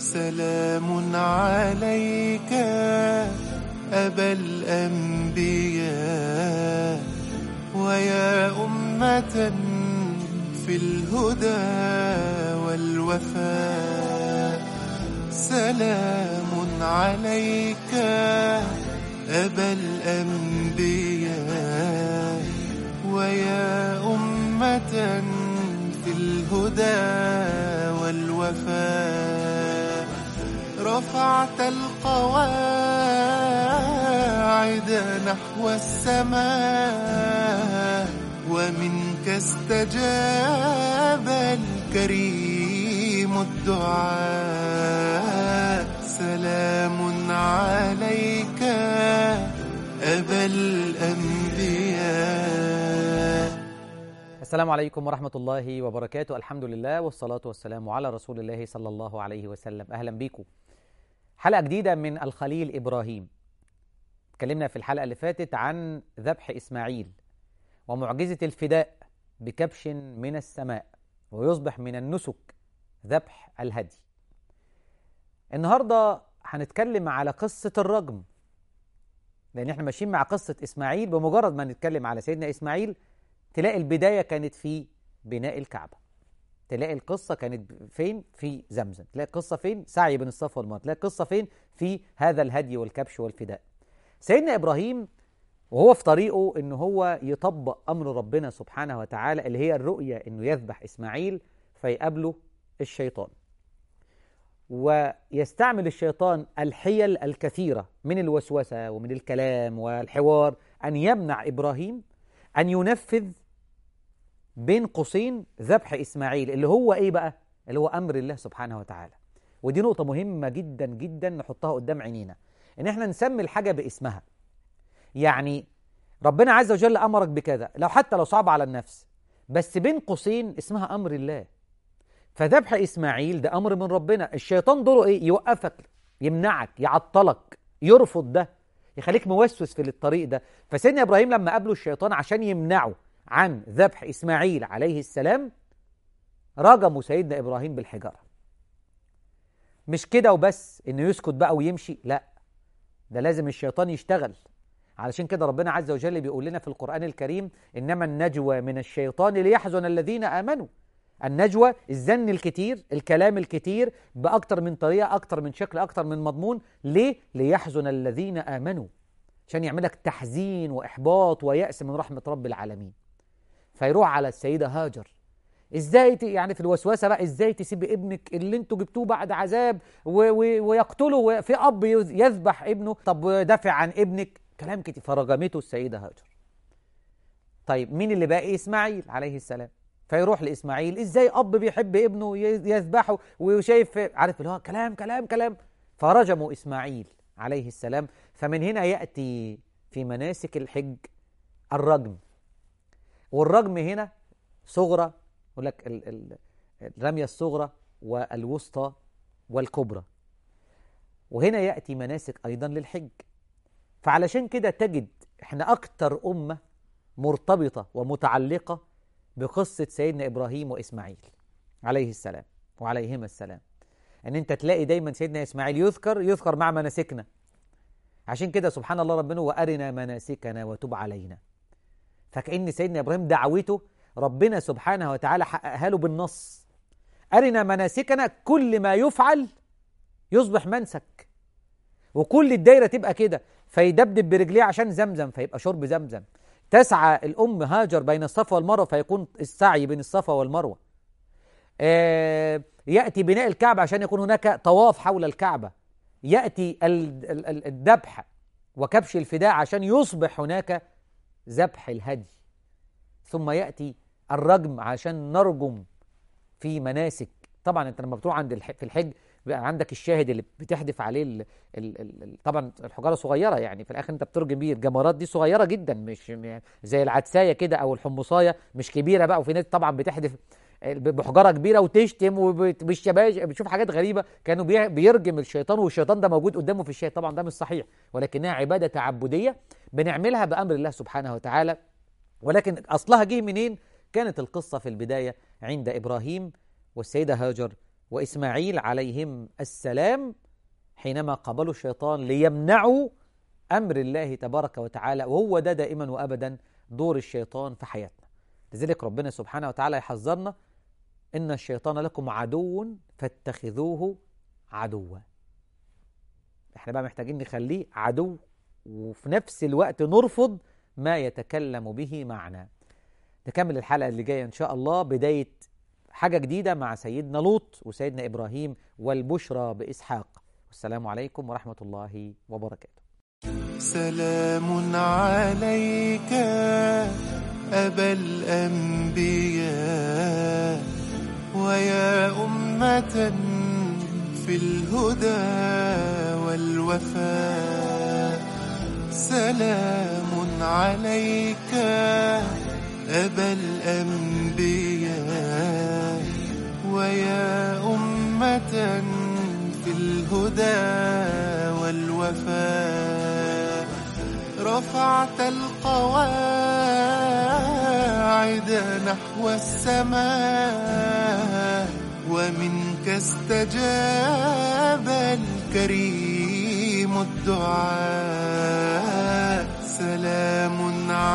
سلام عليك أبا الأنبياء ويا أمة في الهدى والوفاء سلام عليك أبا الأنبياء ويا أمة في الهدى والوفاء رفعت القواعد نحو السماء ومنك استجاب الكريم الدعاء سلام عليك أبا الأنبياء السلام عليكم ورحمة الله وبركاته الحمد لله والصلاة والسلام على رسول الله صلى الله عليه وسلم أهلا بيكم حلقة جديدة من الخليل إبراهيم اتكلمنا في الحلقة اللي فاتت عن ذبح إسماعيل ومعجزة الفداء بكبش من السماء ويصبح من النسك ذبح الهدي النهاردة هنتكلم على قصة الرجم لأن احنا ماشيين مع قصة إسماعيل بمجرد ما نتكلم على سيدنا إسماعيل تلاقي البداية كانت في بناء الكعبة تلاقي القصة كانت فين في زمزم تلاقي القصة فين سعي بين الصفا والمروة تلاقي القصة فين في هذا الهدي والكبش والفداء سيدنا إبراهيم وهو في طريقه ان هو يطبق امر ربنا سبحانه وتعالى اللي هي الرؤيه انه يذبح اسماعيل فيقابله الشيطان ويستعمل الشيطان الحيل الكثيره من الوسوسه ومن الكلام والحوار ان يمنع ابراهيم ان ينفذ بين قوسين ذبح اسماعيل اللي هو ايه بقى اللي هو امر الله سبحانه وتعالى ودي نقطه مهمه جدا جدا نحطها قدام عينينا ان احنا نسمي الحاجه باسمها يعني ربنا عز وجل امرك بكذا لو حتى لو صعب على النفس بس بين قوسين اسمها امر الله فذبح اسماعيل ده امر من ربنا الشيطان دوره ايه يوقفك يمنعك يعطلك يرفض ده يخليك موسوس في الطريق ده فسيدنا ابراهيم لما قابله الشيطان عشان يمنعه عن ذبح اسماعيل عليه السلام رجموا سيدنا ابراهيم بالحجاره مش كده وبس انه يسكت بقى ويمشي لا ده لازم الشيطان يشتغل علشان كده ربنا عز وجل بيقول لنا في القرآن الكريم إنما النجوى من الشيطان ليحزن الذين آمنوا النجوى الزن الكتير الكلام الكتير بأكتر من طريقة أكتر من شكل أكتر من مضمون ليه؟ ليحزن الذين آمنوا عشان يعملك تحزين وإحباط ويأس من رحمة رب العالمين فيروح على السيدة هاجر ازاي يعني في الوسوسه بقى ازاي تسيب ابنك اللي انتوا جبتوه بعد عذاب ويقتله في اب يذبح ابنه طب دافع عن ابنك كلام كتير فرجمته السيدة هاجر طيب مين اللي باقي إسماعيل عليه السلام فيروح لإسماعيل إزاي أب بيحب ابنه يذبحه وشايف عارف اللي هو كلام كلام كلام فرجموا إسماعيل عليه السلام فمن هنا يأتي في مناسك الحج الرجم والرجم هنا صغرى يقول لك الرمية الصغرى والوسطى والكبرى وهنا يأتي مناسك أيضا للحج فعلشان كده تجد احنا اكتر امه مرتبطه ومتعلقه بقصه سيدنا ابراهيم واسماعيل عليه السلام وعليهما السلام ان انت تلاقي دايما سيدنا اسماعيل يذكر يذكر مع مناسكنا عشان كده سبحان الله ربنا وارنا مناسكنا وتب علينا فكأن سيدنا ابراهيم دعوته ربنا سبحانه وتعالى حققها له بالنص ارنا مناسكنا كل ما يفعل يصبح منسك وكل الدايره تبقى كده فيدبدب برجليه عشان زمزم فيبقى شرب زمزم تسعى الأم هاجر بين الصفا والمروة فيكون السعي بين الصفا والمروة آه يأتي بناء الكعبة عشان يكون هناك طواف حول الكعبة يأتي الذبح وكبش الفداء عشان يصبح هناك ذبح الهدي ثم يأتي الرجم عشان نرجم في مناسك طبعا انت لما بتروح عند في الحج بيبقى عندك الشاهد اللي بتحدف عليه ال ال ال طبعا الحجاره صغيره يعني في الاخر انت بترجم بيه الجمرات دي صغيره جدا مش يعني زي العدسايه كده او الحمصايه مش كبيره بقى وفي ناس طبعا بتحدف بحجاره كبيره وتشتم وبالشباش بتشوف حاجات غريبه كانوا بيرجم الشيطان والشيطان ده موجود قدامه في الشاهد طبعا ده مش صحيح ولكنها عباده تعبديه بنعملها بامر الله سبحانه وتعالى ولكن اصلها جه منين كانت القصه في البدايه عند ابراهيم والسيده هاجر وإسماعيل عليهم السلام حينما قابلوا الشيطان ليمنعوا أمر الله تبارك وتعالى وهو ده دائما وأبدا دور الشيطان في حياتنا لذلك ربنا سبحانه وتعالى يحذرنا إن الشيطان لكم عدو فاتخذوه عدوا احنا بقى محتاجين نخليه عدو وفي نفس الوقت نرفض ما يتكلم به معنا نكمل الحلقة اللي جاية إن شاء الله بداية حاجة جديدة مع سيدنا لوط وسيدنا إبراهيم والبشرى بإسحاق والسلام عليكم ورحمة الله وبركاته سلام عليك أبا الأنبياء ويا أمة في الهدى والوفاء سلام عليك أبا الأنبياء ويا أمة في الهدى والوفاء رفعت القواعد نحو السماء ومنك استجاب الكريم الدعاء سلام عليك